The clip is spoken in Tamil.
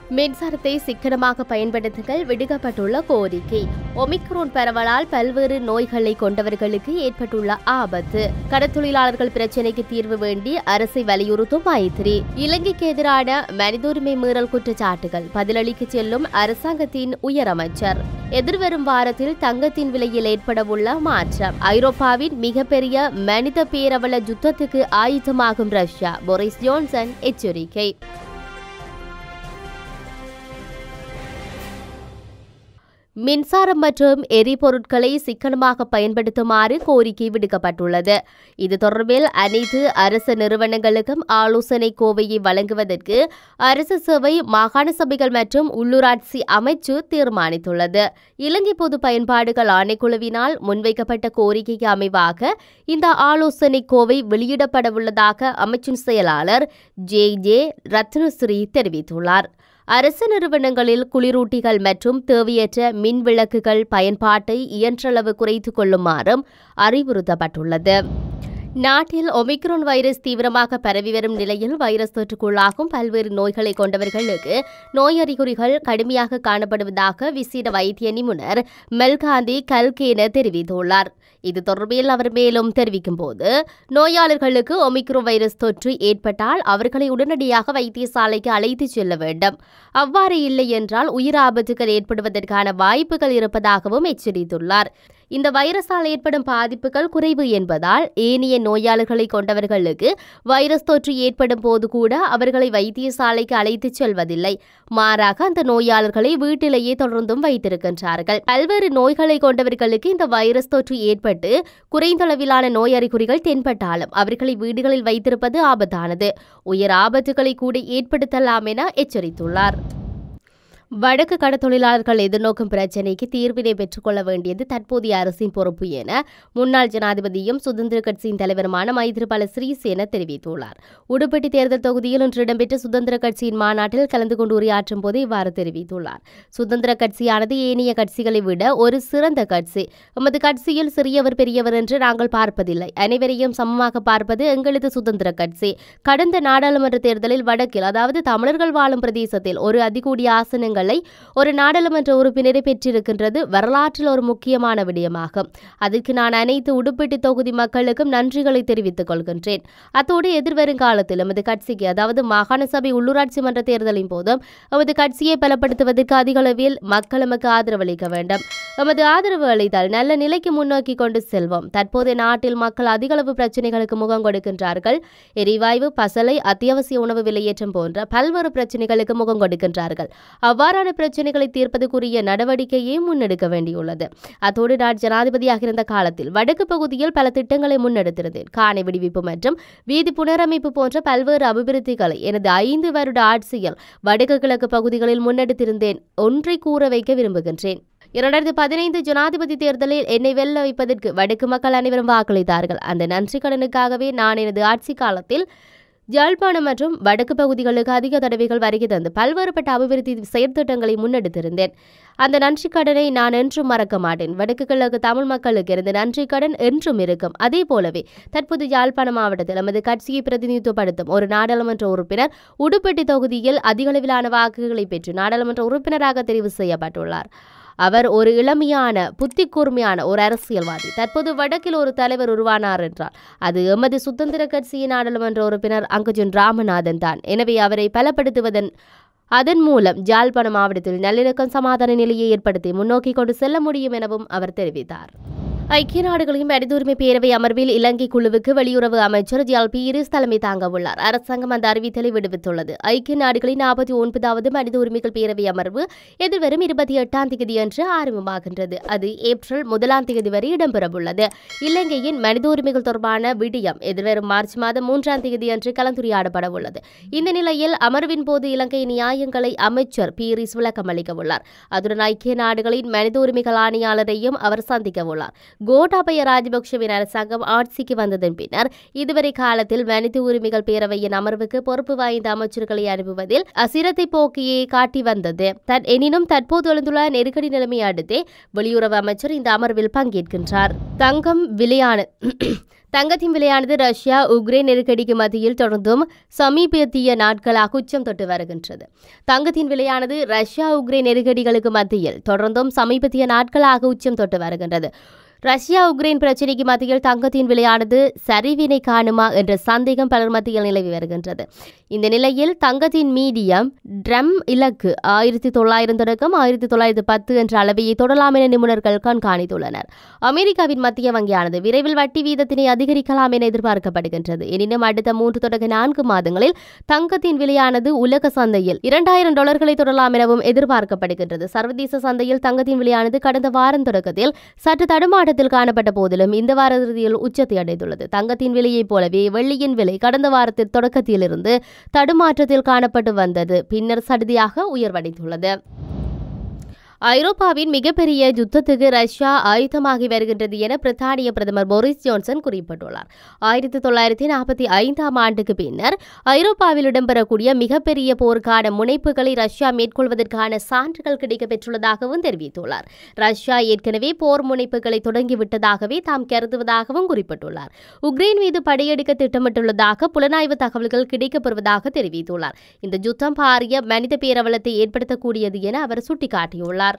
மின்சாரத்தை சிக்கனமாக பயன்படுத்துங்கள் விடுக்கப்பட்டுள்ள கோரிக்கை ஒமிக்ரோன் பரவலால் பல்வேறு நோய்களை கொண்டவர்களுக்கு ஏற்பட்டுள்ள ஆபத்து கடத்தொழிலாளர்கள் பிரச்சினைக்கு தீர்வு வேண்டி அரசை வலியுறுத்தும் மைத்திரி இலங்கைக்கு எதிரான மனிதுரிமை மீறல் குற்றச்சாட்டுகள் பதிலளிக்க செல்லும் அரசாங்கத்தின் உயரமைச்சர் எதிர்வரும் வாரத்தில் தங்கத்தின் விலையில் ஏற்படவுள்ள மாற்றம் ஐரோப்பாவின் மிகப்பெரிய மனித பேரவல யுத்தத்துக்கு ஆயுதமாகும் ரஷ்யா போரிஸ் ஜோன்சன் எச்சரிக்கை மின்சாரம் மற்றும் எரிபொருட்களை சிக்கனமாக பயன்படுத்துமாறு கோரிக்கை விடுக்கப்பட்டுள்ளது இது தொடர்பில் அனைத்து அரசு நிறுவனங்களுக்கும் ஆலோசனை கோவையை வழங்குவதற்கு அரசு சேவை மாகாண சபைகள் மற்றும் உள்ளூராட்சி அமைச்சு தீர்மானித்துள்ளது இலங்கை பொது பயன்பாடுகள் ஆணைக்குழுவினால் முன்வைக்கப்பட்ட கோரிக்கைக்கு அமைவாக இந்த ஆலோசனை கோவை வெளியிடப்படவுள்ளதாக அமைச்சின் செயலாளர் ஜே ஜே ரத்னஸ்ரீ தெரிவித்துள்ளார் அரசு நிறுவனங்களில் குளிரூட்டிகள் மற்றும் தேவையற்ற மின் விளக்குகள் பயன்பாட்டை இயன்றளவு குறைத்துக் கொள்ளுமாறும் அறிவுறுத்தப்பட்டுள்ளது நாட்டில் ஒமிக்ரோன் வைரஸ் தீவிரமாக பரவி வரும் நிலையில் வைரஸ் தொற்றுக்குள்ளாகும் பல்வேறு நோய்களை கொண்டவர்களுக்கு நோய் அறிகுறிகள் கடுமையாக காணப்படுவதாக விசேட வைத்திய நிபுணர் மெல்காந்தி கல்கேன தெரிவித்துள்ளார் இது தொடர்பில் அவர் மேலும் தெரிவிக்கும் போது நோயாளர்களுக்கு ஒமிக்ரோ வைரஸ் தொற்று ஏற்பட்டால் அவர்களை உடனடியாக வைத்தியசாலைக்கு அழைத்துச் செல்ல வேண்டும் அவ்வாறு இல்லை என்றால் உயிர் ஆபத்துகள் ஏற்படுவதற்கான வாய்ப்புகள் இருப்பதாகவும் எச்சரித்துள்ளார் இந்த வைரஸால் ஏற்படும் பாதிப்புகள் குறைவு என்பதால் ஏனைய நோயாளர்களை கொண்டவர்களுக்கு வைரஸ் தொற்று ஏற்படும் போது கூட அவர்களை வைத்தியசாலைக்கு அழைத்துச் செல்வதில்லை மாறாக அந்த நோயாளர்களை வீட்டிலேயே தொடர்ந்தும் வைத்திருக்கின்றார்கள் பல்வேறு நோய்களை கொண்டவர்களுக்கு இந்த வைரஸ் தொற்று ஏற்பட்டு குறைந்தளவிலான நோய் அறிகுறிகள் தென்பட்டாலும் அவர்களை வீடுகளில் வைத்திருப்பது ஆபத்தானது உயர் ஆபத்துகளை கூட ஏற்படுத்தலாம் என எச்சரித்துள்ளார் வடக்கு கடத்தொழிலாளர்கள் எதிர்நோக்கும் பிரச்சினைக்கு தீர்வினை பெற்றுக்கொள்ள வேண்டியது தற்போதைய அரசின் பொறுப்பு என முன்னாள் ஜனாதிபதியும் சுதந்திர கட்சியின் தலைவருமான மைத்ரிபால சிறிசேன தெரிவித்துள்ளார் உடுப்பட்டி தேர்தல் தொகுதியில் இன்று இடம்பெற்ற சுதந்திர கட்சியின் மாநாட்டில் கலந்து கொண்டு உரையாற்றும் போது இவ்வாறு தெரிவித்துள்ளார் சுதந்திர கட்சியானது ஏனைய கட்சிகளை விட ஒரு சிறந்த கட்சி எமது கட்சியில் சிறியவர் பெரியவர் என்று நாங்கள் பார்ப்பதில்லை அனைவரையும் சமமாக பார்ப்பது எங்களது சுதந்திர கட்சி கடந்த நாடாளுமன்ற தேர்தலில் வடக்கில் அதாவது தமிழர்கள் வாழும் பிரதேசத்தில் ஒரு அதிகூடிய ஆசனங்களை ஒரு நாடாளுமன்ற உறுப்பினரை பெற்றிருக்கின்றது வரலாற்றில் ஒரு முக்கியமான விடயமாகும் அதற்கு நான் அனைத்து உடுப்பிட்டி தொகுதி மக்களுக்கும் நன்றிகளை தெரிவித்துக் கொள்கின்றேன் அத்தோடு எதிர்வரும் காலத்தில் எமது கட்சிக்கு அதாவது மாகாண சபை உள்ளூராட்சி மன்ற தேர்தலின் போதும் எமது கட்சியை பலப்படுத்துவதற்கு அதிக அளவில் மக்கள் எமக்கு ஆதரவளிக்க வேண்டும் எமது ஆதரவு அளித்தால் நல்ல நிலைக்கு முன்னோக்கி கொண்டு செல்வோம் தற்போதைய நாட்டில் மக்கள் அதிகளவு பிரச்சனைகளுக்கு முகம் கொடுக்கின்றார்கள் எரிவாயு பசலை அத்தியாவசிய உணவு விலையேற்றம் போன்ற பல்வேறு பிரச்சனைகளுக்கு முகம் கொடுக்கின்றார்கள் அவ்வாறான பிரச்சனைகளை தீர்ப்பதற்குரிய நடவடிக்கையை முன்னெடுக்க வேண்டியுள்ளது அத்தோடு நான் ஜனாதிபதியாக இருந்த காலத்தில் வடக்கு பகுதியில் பல திட்டங்களை முன்னெடுத்திருந்தேன் காணி விடுவிப்பு மற்றும் வீதி புனரமைப்பு போன்ற பல்வேறு அபிவிருத்திகளை எனது ஐந்து வருட ஆட்சியில் வடக்கு கிழக்கு பகுதிகளில் முன்னெடுத்திருந்தேன் ஒன்றை கூற வைக்க விரும்புகின்றேன் இரண்டாயிரத்தி பதினைந்து ஜனாதிபதி தேர்தலில் என்னை வெல்ல வைப்பதற்கு வடக்கு மக்கள் அனைவரும் வாக்களித்தார்கள் அந்த நன்றி கடனுக்காகவே நான் எனது ஆட்சி காலத்தில் யாழ்ப்பாணம் மற்றும் வடக்கு பகுதிகளுக்கு அதிக தடவைகள் வருகை தந்து பல்வேறுபட்ட அபிவிருத்தி செயற்திட்டங்களை முன்னெடுத்திருந்தேன் அந்த நன்றி கடனை நான் என்றும் மறக்க மாட்டேன் வடக்கு கிழக்கு தமிழ் மக்களுக்கு இருந்த நன்றி கடன் என்றும் இருக்கும் அதே போலவே தற்போது யாழ்ப்பாணம் மாவட்டத்தில் நமது கட்சியை பிரதிநிதித்துவப்படுத்தும் ஒரு நாடாளுமன்ற உறுப்பினர் உடுப்பட்டி தொகுதியில் அதிகளவிலான வாக்குகளை பெற்று நாடாளுமன்ற உறுப்பினராக தெரிவு செய்யப்பட்டுள்ளார் அவர் ஒரு இளமையான புத்தி கூர்மையான ஒரு அரசியல்வாதி தற்போது வடக்கில் ஒரு தலைவர் உருவானார் என்றால் அது எமது சுதந்திர கட்சியின் நாடாளுமன்ற உறுப்பினர் அங்கஜன் ராமநாதன் தான் எனவே அவரை பலப்படுத்துவதன் அதன் மூலம் ஜாழ்ப்பாணம் மாவட்டத்தில் நல்லிணக்கம் சமாதான நிலையை ஏற்படுத்தி முன்னோக்கி கொண்டு செல்ல முடியும் எனவும் அவர் தெரிவித்தார் ஐக்கிய நாடுகளின் மனித உரிமை பேரவை அமர்வில் இலங்கை குழுவுக்கு வெளியுறவு அமைச்சர் ஜியால் பீரிஸ் தலைமை தாங்க உள்ளார் அரசாங்கம் அந்த அறிவித்தலை விடுவித்துள்ளது ஐக்கிய நாடுகளின் நாற்பத்தி ஒன்பதாவது மனித உரிமைகள் பேரவை அமர்வு எதிர்வரும் இருபத்தி எட்டாம் தேதியன்று ஆரம்பமாகின்றது அது ஏப்ரல் முதலாம் தேதி வரை இடம்பெறவுள்ளது இலங்கையின் மனித உரிமைகள் தொடர்பான விடயம் எதிர்வரும் மார்ச் மாதம் மூன்றாம் தேதியன்று கலந்துரையாடப்பட உள்ளது இந்த நிலையில் அமர்வின் போது இலங்கை நியாயங்களை அமைச்சர் பீரிஸ் விளக்கம் அளிக்க உள்ளார் அதுடன் ஐக்கிய நாடுகளின் மனித உரிமைகள் ஆணையாளரையும் அவர் சந்திக்க உள்ளார் கோட்டாபய ராஜபக்ஷவின் அரசாங்கம் ஆட்சிக்கு வந்ததன் பின்னர் இதுவரை காலத்தில் மனித உரிமைகள் பேரவையின் அமர்வுக்கு பொறுப்பு வாய்ந்த அமைச்சர்களை அனுப்புவதில் அசிரத்தை போக்கியை காட்டி வந்தது தன் எனினும் தற்போது எழுந்துள்ள நெருக்கடி நிலைமையை அடுத்தே வெளியுறவு அமைச்சர் இந்த அமர்வில் பங்கேற்கின்றார் தங்கம் விலையான தங்கத்தின் விலையானது ரஷ்யா உக்ரைன் நெருக்கடிக்கு மத்தியில் தொடர்ந்தும் சமீபத்திய நாட்களாக உச்சம் தொட்டு வருகின்றது தங்கத்தின் விலையானது ரஷ்யா உக்ரைன் நெருக்கடிகளுக்கு மத்தியில் தொடர்ந்தும் சமீபத்திய நாட்களாக உச்சம் தொட்டு வருகின்றது ரஷ்யா உக்ரைன் பிரச்சினைக்கு மத்தியில் தங்கத்தின் விலையானது சரிவினை காணுமா என்ற சந்தேகம் பலர் மத்தியில் நிலவி வருகின்றது இந்த நிலையில் தங்கத்தின் மீடியம் ட்ரம் இலக்கு ஆயிரத்தி தொள்ளாயிரம் தொடக்கம் ஆயிரத்தி தொள்ளாயிரத்தி பத்து என்ற அளவையை தொடலாம் என நிபுணர்கள் கண்காணித்துள்ளனர் அமெரிக்காவின் மத்திய வங்கியானது விரைவில் வட்டி வீதத்தினை அதிகரிக்கலாம் என எதிர்பார்க்கப்படுகின்றது எனினும் அடுத்த மூன்று தொடக்க நான்கு மாதங்களில் தங்கத்தின் விலையானது உலக சந்தையில் இரண்டாயிரம் டாலர்களை தொடரலாம் எனவும் எதிர்பார்க்கப்படுகின்றது சர்வதேச சந்தையில் தங்கத்தின் விலையானது கடந்த வாரம் தொடக்கத்தில் சற்று தடுமாற்றத்தில் காணப்பட்ட போதிலும் இந்த வார இறுதியில் உச்சத்தை அடைந்துள்ளது தங்கத்தின் விலையைப் போலவே வெள்ளியின் விலை கடந்த வாரத்தில் தொடக்கத்திலிருந்து தடுமாற்றத்தில் காணப்பட்டு வந்தது பின்னர் சடுதியாக உயர்வடைந்துள்ளது ஐரோப்பாவின் மிகப்பெரிய யுத்தத்துக்கு ரஷ்யா ஆயுதமாகி வருகின்றது என பிரித்தானிய பிரதமர் போரிஸ் ஜான்சன் குறிப்பிட்டுள்ளார் ஆயிரத்தி தொள்ளாயிரத்தி நாற்பத்தி ஐந்தாம் ஆண்டுக்கு பின்னர் ஐரோப்பாவில் இடம்பெறக்கூடிய மிகப்பெரிய போருக்கான முனைப்புகளை ரஷ்யா மேற்கொள்வதற்கான சான்றுகள் கிடைக்கப் பெற்றுள்ளதாகவும் தெரிவித்துள்ளார் ரஷ்யா ஏற்கனவே போர் முனைப்புகளை தொடங்கிவிட்டதாகவே தாம் கருதுவதாகவும் குறிப்பிட்டுள்ளார் உக்ரைன் மீது படையெடுக்க திட்டமிட்டுள்ளதாக புலனாய்வு தகவல்கள் கிடைக்கப்பெறுவதாக தெரிவித்துள்ளார் இந்த யுத்தம் பாரிய மனித பேரவலத்தை ஏற்படுத்தக்கூடியது என அவர் சுட்டிக்காட்டியுள்ளார்